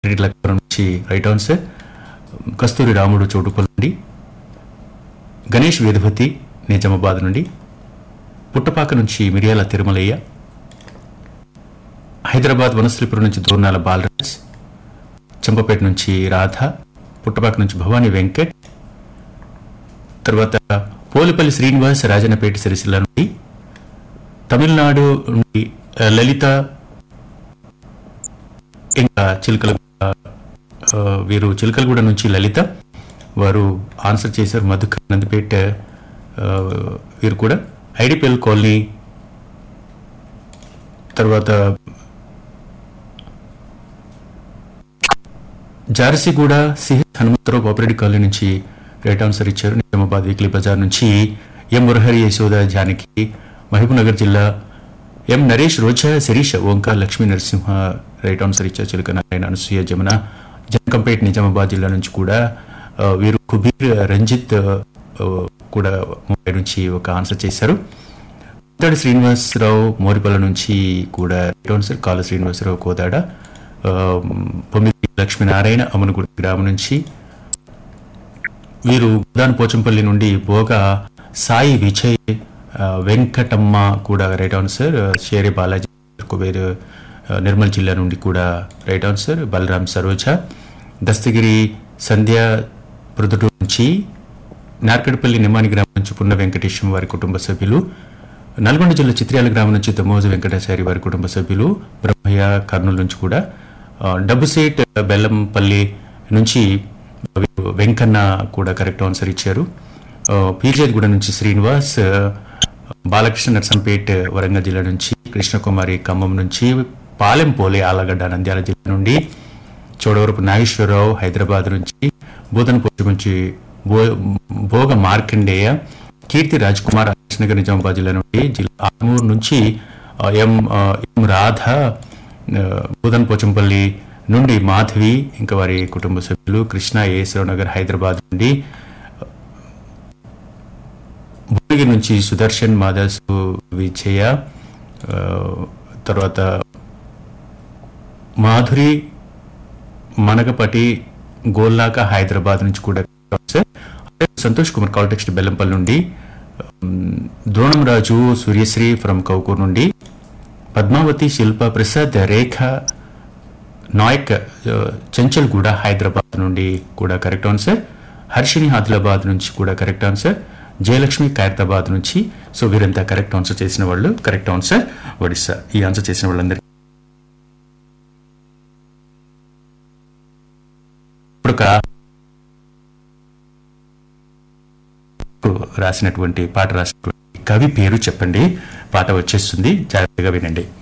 లక్ష్మణ్ నుంచి right answer కస్తూరి రాముడు చోటుకొల నుండి గణేష్ వేదవతి నిజామాబాద్ నుండి పుట్టపాక నుంచి మిరియాల తిరుమలయ్య హైదరాబాద్ వనశ్రీపురం నుంచి దూర్నాల బాలరాజ్ చంపపేట నుంచి రాధ పుట్టపాక నుంచి భవానీ వెంకట్ తర్వాత పోలిపల్లి శ్రీనివాస్ రాజన్నపేట సిరిసిల్ల నుండి తమిళనాడు నుండి ఆ, లలిత ఇంకా చిలకల ఆ, వీరు చిలకలగూడ నుంచి లలిత వారు ఆన్సర్ చేశారు మధుకర్ నందిపేట ఆ, వీరు కూడా ఐడిపిఎల్ కాలనీ తర్వాత జారసిగూడ సిహెచ్ హనుమంతరావు కోఆపరేటివ్ కాలనీ నుంచి రైట్ ఆన్సర్ ఇచ్చారు నిజామాబాద్ వీక్లీ బజార్ నుంచి ఎం మురహరి యశోద జానకి మహబూబ్నగర్ జిల్లా M Naresh Roja Sirisha Omkar Lakshmi Narasimha right answer ఇచ్చారు చిలక నారాయణ అనసూయ జమున జనకంపేట్ నిజామాబాద్ జిల్లా నుంచి కూడా ఆ, వీరు కుబీర్ రంజిత్ ఆ, కూడా ముంబై నుంచి ఒక ఆన్సర్ చేశారు కోదాడ శ్రీనివాసరావు మోరిపల్ల నుంచి కూడా రైట్ ఆన్సర్ కాల శ్రీనివాసరావు కోదాడ ఆ, పొమ్మిది లక్ష్మీనారాయణ అమనగుడి గ్రామం నుంచి వీరు గుదాన్ పోచంపల్లి నుండి భోగ సాయి విజయ్ ఆ, వెంకటమ్మ కూడా రైట్ ఆన్సర్ షేరే బాలాజీ కుబేర్ ఆ, నిర్మల్ జిల్లా నుండి కూడా రైట్ ఆన్సర్ బలరాం సరోజ దస్తగిరి సంధ్య ప్రొద్దుటూరు నుంచి నార్కడపల్లి నిమ్మాని గ్రామం నుంచి పున్న వెంకటేశం వారి కుటుంబ సభ్యులు నల్గొండ జిల్లా చిత్ర్యాల గ్రామం నుంచి దమోజు వెంకటాచారి వారి కుటుంబ సభ్యులు బ్రహ్మయ్య కర్నూలు నుంచి కూడా ఆ, డబ్బుసేట్ బెల్లంపల్లి నుంచి వీరు వెంకన్న కూడా కరెక్ట్ ఆన్సర్ ఇచ్చారు పీజేగూడ నుంచి శ్రీనివాస్ ఆ, బాలకృష్ణ నర్సంపేట్ వరంగల్ జిల్లా నుంచి కృష్ణకుమారి ఖమ్మం నుంచి పాలెం పోలే ఆలగడ్డ నంద్యాల జిల్లా నుండి చోడవరపు నాగేశ్వరరావు హైదరాబాద్ నుంచి బోధనపోచు నుంచి బో- భోగ మార్కండేయ కీర్తి రాజ్ కుమార్ నగర్ నిజామాబాద్ జిల్లా నుండి జిల్లా ఆర్మూర్ నుంచి ఆ, ఎం ఆ, ఎం రాధ ఆ, బోధన్ పోచంపల్లి నుండి మాధవి ఇంకా వారి కుటుంబ సభ్యులు కృష్ణ ఏసరావు నగర్ హైదరాబాద్ నుండి భువనగిరి నుంచి సుదర్శన్ మాదాసు విజయ ఆ, తర్వాత మాధురి మనగపటి గోల్నాక హైదరాబాద్ నుంచి కూడా sir Santosh Kumar call text Bellampalli నుండి ఉమ్, ద్రోణం రాజు సూర్యశ్రీ ఫ్రమ్ కౌకూర్ నుండి పద్మావతి శిల్ప ప్రసాద్ రేఖ నాయక్ ఆ, చెంచల్ కూడా హైదరాబాద్ నుండి కూడా కరెక్ట్ ఆన్సర్ హర్షిని ఆదిలాబాద్ నుంచి కూడా కరెక్ట్ ఆన్సర్ జయలక్ష్మి ఖైరతాబాద్ నుంచి సో వీరంతా కరెక్ట్ ఆన్సర్ చేసిన వాళ్ళు కరెక్ట్ ఆన్సర్ ఒడిస్సా ఈ ఆన్సర్ చేసిన వాళ్ళందరికీ ఇప్పుడు ఒక రాసినటువంటి పాట రాసినటువంటి కవి పేరు చెప్పండి పాట వచ్చేస్తుంది జాగ్రత్తగా వినండి